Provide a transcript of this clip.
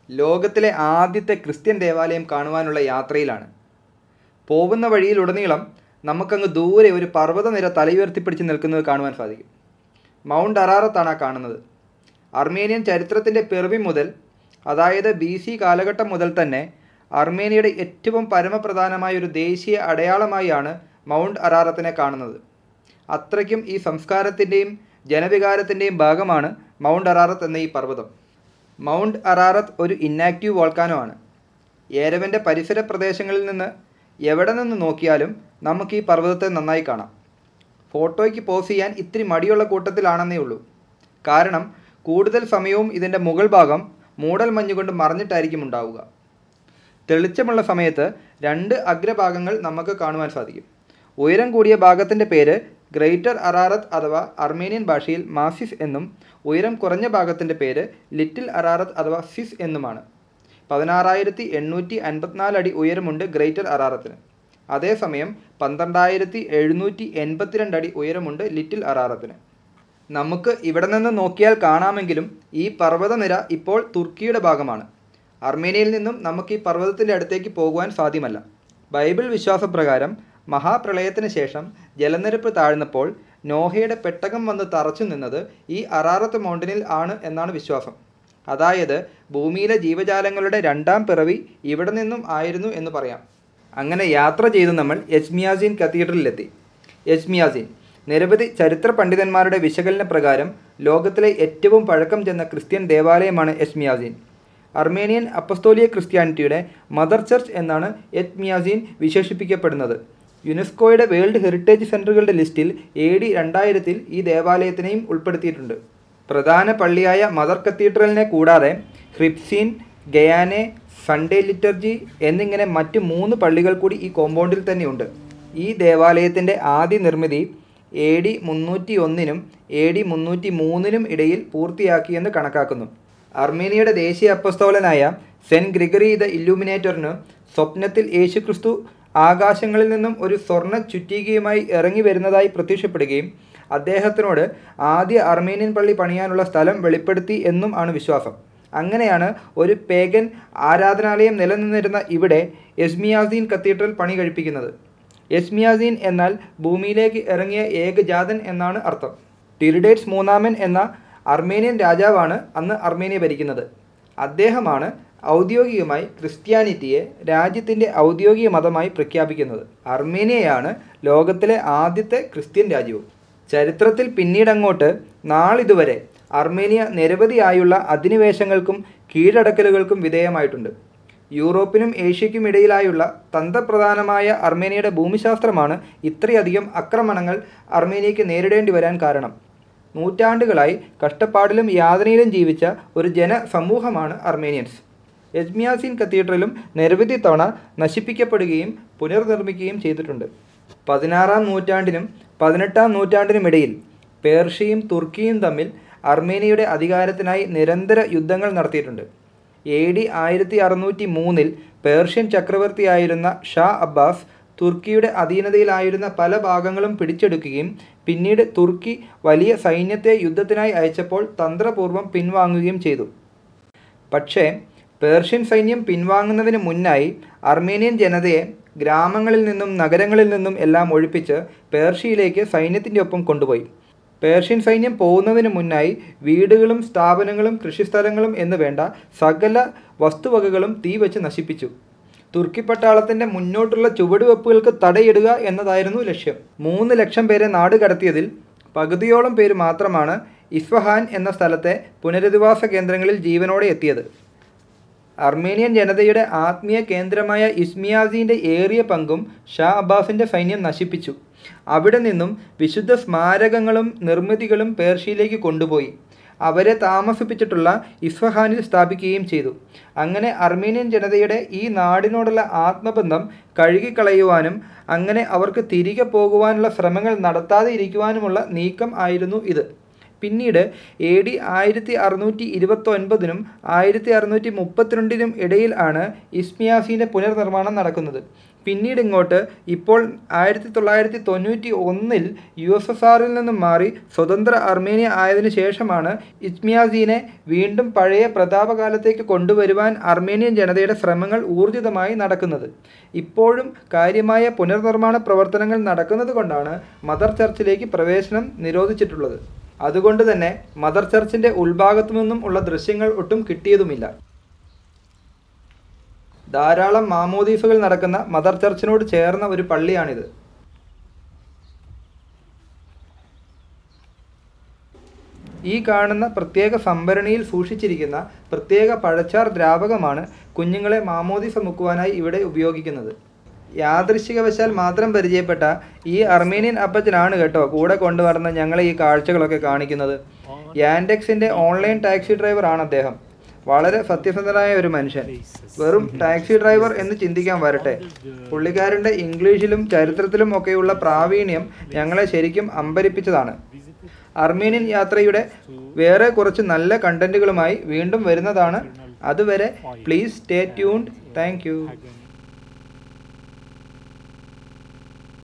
ലോകത്തിലെ ആദ്യത്തെ ക്രിസ്ത്യൻ ദേവാലയം കാണുവാനുള്ള യാത്രയിലാണ് പോകുന്ന വഴിയിലുടനീളം നമുക്കങ്ങ് ദൂരെ ഒരു പർവ്വതനിര തലയുയർത്തിപ്പിടിച്ച് നിൽക്കുന്നത് കാണുവാൻ സാധിക്കും മൗണ്ട് അറാറത്താണ് ആ കാണുന്നത് അർമേനിയൻ ചരിത്രത്തിൻ്റെ പിറവി മുതൽ അതായത് ബി സി കാലഘട്ടം മുതൽ തന്നെ അർമേനിയയുടെ ഏറ്റവും പരമപ്രധാനമായ ഒരു ദേശീയ അടയാളമായാണ് മൗണ്ട് അറാറത്തിനെ കാണുന്നത് അത്രയ്ക്കും ഈ സംസ്കാരത്തിൻ്റെയും ജനവികാരത്തിൻ്റെയും ഭാഗമാണ് മൗണ്ട് അറാറത്ത് എന്ന ഈ പർവ്വതം മൗണ്ട് അറാറത്ത് ഒരു ഇന്നാക്റ്റീവ് വോൾക്കാനോ ആണ് ഏരവൻ്റെ പരിസര പ്രദേശങ്ങളിൽ നിന്ന് എവിടെ നിന്ന് നോക്കിയാലും നമുക്ക് ഈ പർവ്വതത്തെ നന്നായി കാണാം ഫോട്ടോയ്ക്ക് പോസ് ചെയ്യാൻ ഇത്തിരി മടിയുള്ള കൂട്ടത്തിലാണെന്നേ ഉള്ളൂ കാരണം കൂടുതൽ സമയവും ഇതിൻ്റെ മുകൾ ഭാഗം മൂടൽ മഞ്ഞുകൊണ്ട് മറഞ്ഞിട്ടായിരിക്കും ഉണ്ടാവുക തെളിച്ചമുള്ള സമയത്ത് രണ്ട് അഗ്രഭാഗങ്ങൾ നമുക്ക് കാണുവാൻ സാധിക്കും ഉയരം കൂടിയ ഭാഗത്തിൻ്റെ പേര് ഗ്രേറ്റർ അറാറത്ത് അഥവാ അർമേനിയൻ ഭാഷയിൽ മാസിസ് എന്നും ഉയരം കുറഞ്ഞ ഭാഗത്തിൻ്റെ പേര് ലിറ്റിൽ അറാറത്ത് അഥവാ സിസ് എന്നുമാണ് പതിനാറായിരത്തി എണ്ണൂറ്റി അൻപത്തിനാല് അടി ഉയരമുണ്ട് ഗ്രേറ്റർ അറാറത്തിന് അതേസമയം പന്ത്രണ്ടായിരത്തി എഴുന്നൂറ്റി എൺപത്തിരണ്ട് അടി ഉയരമുണ്ട് ലിറ്റിൽ അറാറത്തിന് നമുക്ക് ഇവിടെ നിന്ന് നോക്കിയാൽ കാണാമെങ്കിലും ഈ പർവ്വതനിര ഇപ്പോൾ തുർക്കിയുടെ ഭാഗമാണ് അർമേനിയയിൽ നിന്നും നമുക്ക് ഈ പർവ്വതത്തിൻ്റെ അടുത്തേക്ക് പോകുവാൻ സാധ്യമല്ല ബൈബിൾ വിശ്വാസപ്രകാരം മഹാപ്രളയത്തിന് ശേഷം ജലനിരപ്പ് താഴ്ന്നപ്പോൾ നോഹയുടെ പെട്ടകം വന്ന് തറച്ചു നിന്നത് ഈ അറാറത്ത് മൗണ്ടനിൽ ആണ് എന്നാണ് വിശ്വാസം അതായത് ഭൂമിയിലെ ജീവജാലങ്ങളുടെ രണ്ടാം പിറവി ഇവിടെ നിന്നും ആയിരുന്നു എന്ന് പറയാം അങ്ങനെ യാത്ര ചെയ്ത് നമ്മൾ എച്മിയാസീൻ കത്തീഡ്രലിലെത്തി എച്മിയാസീൻ നിരവധി ചരിത്ര പണ്ഡിതന്മാരുടെ വിശകലന പ്രകാരം ലോകത്തിലെ ഏറ്റവും പഴക്കം ചെന്ന ക്രിസ്ത്യൻ ദേവാലയമാണ് എച്മിയാസീൻ അർമേനിയൻ അപ്പസ്തോലിയ ക്രിസ്ത്യാനിറ്റിയുടെ മദർ ചർച്ച് എന്നാണ് എച്മിയാസീൻ വിശേഷിപ്പിക്കപ്പെടുന്നത് യുനെസ്കോയുടെ വേൾഡ് ഹെറിറ്റേജ് സെൻറ്ററുകളുടെ ലിസ്റ്റിൽ എ ഡി രണ്ടായിരത്തിൽ ഈ ദേവാലയത്തിനെയും ഉൾപ്പെടുത്തിയിട്ടുണ്ട് പ്രധാന പള്ളിയായ മദർ കത്തീഡ്രലിനെ കൂടാതെ ഹ്രിപ്സീൻ ഗയാനെ സൺഡേ ലിറ്റർജി എന്നിങ്ങനെ മറ്റ് മൂന്ന് പള്ളികൾ കൂടി ഈ കോമ്പൗണ്ടിൽ തന്നെയുണ്ട് ഈ ദേവാലയത്തിൻ്റെ ആദ്യ നിർമ്മിതി എ ഡി മുന്നൂറ്റി ഒന്നിനും എ ഡി മുന്നൂറ്റി മൂന്നിനും ഇടയിൽ പൂർത്തിയാക്കിയെന്ന് കണക്കാക്കുന്നു അർമേനിയയുടെ ദേശീയ അപ്പസ്തോലനായ സെൻറ്റ് ഗ്രിഗറി ദ ഇല്ലുമിനേറ്ററിന് സ്വപ്നത്തിൽ യേശുക്രിസ്തു ആകാശങ്ങളിൽ നിന്നും ഒരു സ്വർണ്ണ ചുറ്റികയുമായി ഇറങ്ങി വരുന്നതായി പ്രത്യക്ഷപ്പെടുകയും അദ്ദേഹത്തിനോട് ആദ്യ അർമേനിയൻ പള്ളി പണിയാനുള്ള സ്ഥലം വെളിപ്പെടുത്തി എന്നും ആണ് വിശ്വാസം അങ്ങനെയാണ് ഒരു പേഗൻ ആരാധനാലയം നിലനിന്നിരുന്ന ഇവിടെ എസ്മിയാസീൻ കത്തീഡ്രൽ പണി കഴിപ്പിക്കുന്നത് എസ്മിയാസീൻ എന്നാൽ ഭൂമിയിലേക്ക് ഇറങ്ങിയ ഏകജാതൻ എന്നാണ് അർത്ഥം ടിരിഡേറ്റ്സ് മൂന്നാമൻ എന്ന അർമേനിയൻ രാജാവാണ് അന്ന് അർമേനിയ ഭരിക്കുന്നത് അദ്ദേഹമാണ് ഔദ്യോഗികമായി ക്രിസ്ത്യാനിറ്റിയെ രാജ്യത്തിൻ്റെ ഔദ്യോഗിക മതമായി പ്രഖ്യാപിക്കുന്നത് അർമേനിയയാണ് ലോകത്തിലെ ആദ്യത്തെ ക്രിസ്ത്യൻ രാജ്യവും ചരിത്രത്തിൽ പിന്നീടങ്ങോട്ട് നാളിതുവരെ അർമേനിയ നിരവധിയായുള്ള അധിനിവേശങ്ങൾക്കും കീഴടക്കലുകൾക്കും വിധേയമായിട്ടുണ്ട് യൂറോപ്പിനും ഏഷ്യയ്ക്കും ഇടയിലായുള്ള തന്ത്രപ്രധാനമായ അർമേനിയയുടെ ഭൂമിശാസ്ത്രമാണ് ഇത്രയധികം ആക്രമണങ്ങൾ അർമേനിയയ്ക്ക് നേരിടേണ്ടി വരാൻ കാരണം നൂറ്റാണ്ടുകളായി കഷ്ടപ്പാടിലും യാതനയിലും ജീവിച്ച ഒരു ജനസമൂഹമാണ് അർമേനിയൻസ് എജ്മിയാസിൻ കത്തീഡ്രലും നിരവധി തവണ നശിപ്പിക്കപ്പെടുകയും പുനർനിർമ്മിക്കുകയും ചെയ്തിട്ടുണ്ട് പതിനാറാം നൂറ്റാണ്ടിനും പതിനെട്ടാം നൂറ്റാണ്ടിനുമിടയിൽ പേർഷ്യയും തുർക്കിയും തമ്മിൽ അർമേനിയയുടെ അധികാരത്തിനായി നിരന്തര യുദ്ധങ്ങൾ നടത്തിയിട്ടുണ്ട് എ ഡി ആയിരത്തി അറുന്നൂറ്റി മൂന്നിൽ പേർഷ്യൻ ചക്രവർത്തിയായിരുന്ന ഷാ അബ്ബാസ് തുർക്കിയുടെ അധീനതയിലായിരുന്ന പല ഭാഗങ്ങളും പിടിച്ചെടുക്കുകയും പിന്നീട് തുർക്കി വലിയ സൈന്യത്തെ യുദ്ധത്തിനായി അയച്ചപ്പോൾ തന്ത്രപൂർവ്വം പിൻവാങ്ങുകയും ചെയ്തു പക്ഷേ പേർഷ്യൻ സൈന്യം പിൻവാങ്ങുന്നതിന് മുന്നായി അർമേനിയൻ ജനതയെ ഗ്രാമങ്ങളിൽ നിന്നും നഗരങ്ങളിൽ നിന്നും എല്ലാം ഒഴിപ്പിച്ച് പേർഷ്യയിലേക്ക് സൈന്യത്തിൻ്റെ ഒപ്പം കൊണ്ടുപോയി പേർഷ്യൻ സൈന്യം പോകുന്നതിന് മുന്നായി വീടുകളും സ്ഥാപനങ്ങളും കൃഷിസ്ഥലങ്ങളും എന്ന് വേണ്ട സകല വസ്തുവകകളും തീ വെച്ച് നശിപ്പിച്ചു തുർക്കി പട്ടാളത്തിൻ്റെ മുന്നോട്ടുള്ള ചുവടുവെപ്പുകൾക്ക് തടയിടുക എന്നതായിരുന്നു ലക്ഷ്യം മൂന്ന് ലക്ഷം പേരെ നാട് കടത്തിയതിൽ പകുതിയോളം പേര് മാത്രമാണ് ഇസ്ഫഹാൻ എന്ന സ്ഥലത്തെ പുനരധിവാസ കേന്ദ്രങ്ങളിൽ ജീവനോടെ എത്തിയത് അർമേനിയൻ ജനതയുടെ ആത്മീയ കേന്ദ്രമായ ഇസ്മിയാസീൻ്റെ ഏറിയ പങ്കും ഷാ അബ്ബാസിൻ്റെ സൈന്യം നശിപ്പിച്ചു അവിടെ നിന്നും വിശുദ്ധ സ്മാരകങ്ങളും നിർമ്മിതികളും പേർഷ്യയിലേക്ക് കൊണ്ടുപോയി അവരെ താമസിപ്പിച്ചിട്ടുള്ള ഇസ്ഫഹാനിൽ സ്ഥാപിക്കുകയും ചെയ്തു അങ്ങനെ അർമേനിയൻ ജനതയുടെ ഈ നാടിനോടുള്ള ആത്മബന്ധം കഴുകിക്കളയുവാനും അങ്ങനെ അവർക്ക് തിരികെ പോകുവാനുള്ള ശ്രമങ്ങൾ നടത്താതെ ഇരിക്കുവാനുമുള്ള നീക്കം ആയിരുന്നു ഇത് പിന്നീട് എ ഡി ആയിരത്തി അറുന്നൂറ്റി ഇരുപത്തൊൻപതിനും ആയിരത്തി അറുന്നൂറ്റി മുപ്പത്തിരണ്ടിനും ഇടയിൽ ആണ് ഇസ്മിയാസിൻ്റെ പുനർനിർമ്മാണം നടക്കുന്നത് പിന്നീട് ഇങ്ങോട്ട് ഇപ്പോൾ ആയിരത്തി തൊള്ളായിരത്തി തൊണ്ണൂറ്റി ഒന്നിൽ യു എസ് എസ് ആറിൽ നിന്നും മാറി സ്വതന്ത്ര അർമേനിയ ആയതിനു ശേഷമാണ് ഇസ്മിയാസീനെ വീണ്ടും പഴയ പ്രതാപകാലത്തേക്ക് കൊണ്ടുവരുവാൻ അർമേനിയൻ ജനതയുടെ ശ്രമങ്ങൾ ഊർജിതമായി നടക്കുന്നത് ഇപ്പോഴും കാര്യമായ പുനർനിർമ്മാണ പ്രവർത്തനങ്ങൾ നടക്കുന്നത് കൊണ്ടാണ് മദർ ചർച്ചിലേക്ക് പ്രവേശനം നിരോധിച്ചിട്ടുള്ളത് അതുകൊണ്ട് തന്നെ മദർ ചർച്ചിൻ്റെ ഉൾഭാഗത്തു നിന്നും ഉള്ള ദൃശ്യങ്ങൾ ഒട്ടും കിട്ടിയതുമില്ല ധാരാളം മാമോദീസുകൾ നടക്കുന്ന മദർ ചർച്ചിനോട് ചേർന്ന ഒരു പള്ളിയാണിത് ഈ കാണുന്ന പ്രത്യേക സംഭരണിയിൽ സൂക്ഷിച്ചിരിക്കുന്ന പ്രത്യേക പഴച്ചാർ ദ്രാവകമാണ് കുഞ്ഞുങ്ങളെ മാമോദീസ മുക്കുവാനായി ഇവിടെ ഉപയോഗിക്കുന്നത് യാദൃശികവശാൽ മാത്രം പരിചയപ്പെട്ട ഈ അർമേനിയൻ അപ്പച്ചനാണ് കേട്ടോ കൂടെ കൊണ്ടുവരുന്ന ഞങ്ങളെ ഈ കാഴ്ചകളൊക്കെ കാണിക്കുന്നത് യാൻഡെക്സിൻ്റെ ഓൺലൈൻ ടാക്സി ഡ്രൈവർ ആണ് അദ്ദേഹം വളരെ സത്യസന്ധനായ ഒരു മനുഷ്യൻ വെറും ടാക്സി ഡ്രൈവർ എന്ന് ചിന്തിക്കാൻ വരട്ടെ പുള്ളിക്കാരൻ്റെ ഇംഗ്ലീഷിലും ചരിത്രത്തിലും ഒക്കെയുള്ള പ്രാവീണ്യം ഞങ്ങളെ ശരിക്കും അമ്പരിപ്പിച്ചതാണ് അർമേനിയൻ യാത്രയുടെ വേറെ കുറച്ച് നല്ല കണ്ടന്റുകളുമായി വീണ്ടും വരുന്നതാണ് അതുവരെ പ്ലീസ് സ്റ്റേ ട്യൂൺഡ് താങ്ക്